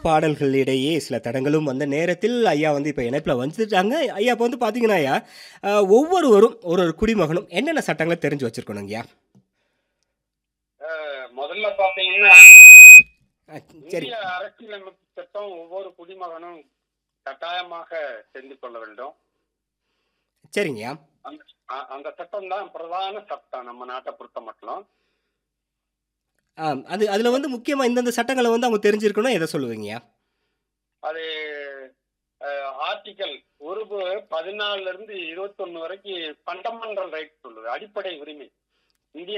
பாடல்களிடையே சில தடங்களும் வந்த நேரத்தில் ஐயா வந்து இப்போ இணைப்பில் வந்துட்டாங்க ஐயா இப்போ வந்து பார்த்தீங்கன்னா ஐயா அஹ், ஒவ்வொருவரும் ஒரு ஒரு குடிமகனும் என்னென்ன சட்டங்களை தெரிஞ்சு வச்சிருக்கணுங்கய்யா அஹ், முதல்ல பாத்தீங்கன்னா அஹ், சரி இந்திய அரசியலமைப்பு சட்டம் ஒவ்வொரு குடிமகனும் கட்டாயமாக தெரிந்து கொள்ள வேண்டும் சரிங்கய்யா அந்த அ- அந்த சட்டம் தான் பிரதான சட்டம் நம்ம நாட்டை பொறுத்த மட்டும் ஆ, அது அதில் வந்து முக்கியமாக இந்தந்த சட்டங்களை வந்து அவங்க தெரிஞ்சிருக்கணும் எதை சொல்லுவீங்கய்யா அது ஆர்டிகல் ஒரு பதினாலுல இருந்து இருபத்தொன்னு வரைக்கும் ஃபண்டமெண்டல் ரைட் சொல்லுது அடிப்படை உரிமை